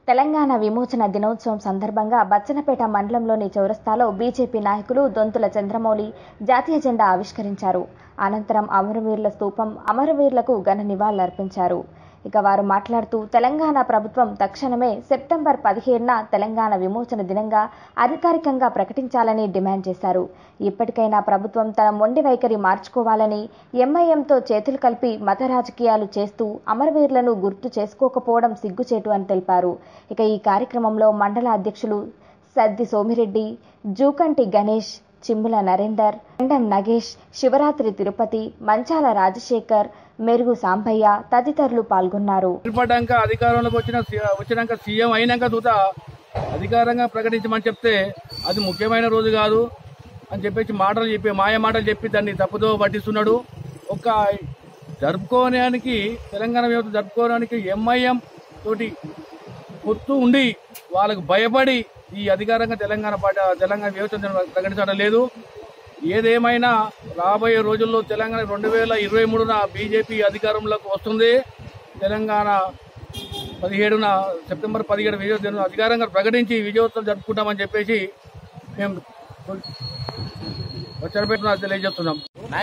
తెలంగాణ విమోచన దినోత్సవం సందర్భంగా బచ్చనపేట మండలంలోని చౌరస్తాలో బీజేపీ నాయకులు దొంతుల చంద్రమౌళి జాతీయ జెండా ఆవిష్కరించారు అనంతరం అమరవీరుల స్తూపం అమరవీరులకు ఘన నివాళులర్పించారు ఇక వారు మాట్లాడుతూ తెలంగాణ ప్రభుత్వం తక్షణమే సెప్టెంబర్ పదిహేడున తెలంగాణ విమోచన దినంగా అధికారికంగా ప్రకటించాలని డిమాండ్ చేశారు ఇప్పటికైనా ప్రభుత్వం తన మొండి వైఖరి మార్చుకోవాలని ఎంఐఎంతో చేతులు కలిపి మత రాజకీయాలు చేస్తూ అమరవీరులను గుర్తు చేసుకోకపోవడం సిగ్గుచేటు అని తెలిపారు ఇక ఈ కార్యక్రమంలో మండల అధ్యక్షులు సద్ది సోమిరెడ్డి జూకంటి గణేష్ చిమ్ముల నరేందర్ ఎండం నగేష్ శివరాత్రి తిరుపతి మంచాల రాజశేఖర్ మెరుగు సాంబయ్య తదితరులు పాల్గొన్నారు ఏర్పడ్డాక అధికారంలోకి వచ్చిన సి- వచ్చినాక సీఎం అయినాక దూత అధికారంగా ప్రకటించమని చెప్తే అది ముఖ్యమైన రోజు కాదు అని చెప్పేసి మాటలు చెప్పి మాయ మాటలు చెప్పి దాన్ని తప్పుదో పట్టిస్తున్నాడు ఒక జరుపుకోవడానికి తెలంగాణ వ్యవస్థ జరుపుకోవడానికి ఎంఐఎం తోటి పొత్తు ఉండి వాళ్ళకు భయపడి ఈ అధికారంగా తెలంగాణ పాట తెలంగాణ వ్యవస్థ ప్రకటించడం లేదు ఏదేమైనా రాబోయే రోజుల్లో తెలంగాణ రెండు వేల ఇరవై మూడున బీజేపీ అధికారంలోకి వస్తుంది తెలంగాణ పదిహేడున సెప్టెంబర్ పదిహేడు విజయోత్సవం దినం అధికారంగా ప్రకటించి విజయోత్సవం జరుపుకుంటామని చెప్పేసి మేము వచ్చరపెట్టిన తెలియజేస్తున్నాం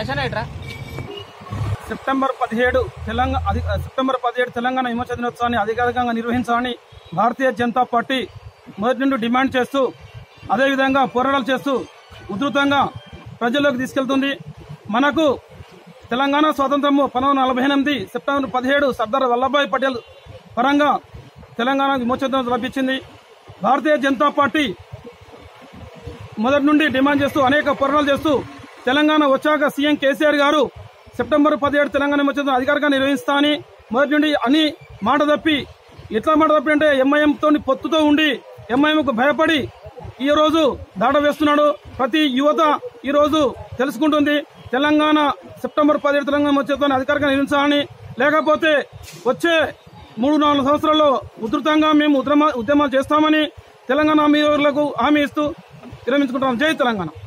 సెప్టెంబర్ పదిహేడు తెలంగాణ అధి- సెప్టెంబర్ పదిహేడు తెలంగాణ విమోచన దినోత్సవాన్ని అధికారికంగా నిర్వహించాలని భారతీయ జనతా పార్టీ మొదటి నుండి డిమాండ్ చేస్తూ అదేవిధంగా పోరాటాలు చేస్తూ ఉధృతంగా ప్రజల్లోకి తీసుకెళ్తుంది మనకు తెలంగాణ స్వాతంత్రము పంతొమ్మిది వందల నలభై ఎనిమిది సెప్టెంబర్ పదిహేడు సర్దార్ వల్లభాయ్ పటేల్ పరంగా తెలంగాణ విమోచన దినోత్సవం లభించింది భారతీయ జనతా పార్టీ మొదటి నుండి డిమాండ్ చేస్తూ అనేక పోరాటాలు చేస్తూ తెలంగాణ వచ్చాక సీఎం కేసీఆర్ గారు సెప్టెంబర్ పదిహేడు తెలంగాణ విమోచన అధికారికంగా నిర్వహిస్తా అని మొదటి నుండి అని మాట తప్పి ఎట్లా మాట తప్పి అంటే ఎంఐఎం తోని పొత్తుతో ఉండి ఎంఐఎం కు భయపడి ఈ రోజు దాట వేస్తున్నాడు ప్రతి యువత ఈ రోజు తెలుసుకుంటుంది తెలంగాణ సెప్టెంబర్ పదిహేడు తెలంగాణ విమోచన అధికారికంగా నిర్వహించాలని లేకపోతే వచ్చే మూడు నాలుగు సంవత్సరాల్లో ఉధృతంగా మేము ఉద్యమ ఉద్యమాలు చేస్తామని తెలంగాణ హామీలకు హామీ ఇస్తూ విరమించుకుంటాం జై తెలంగాణ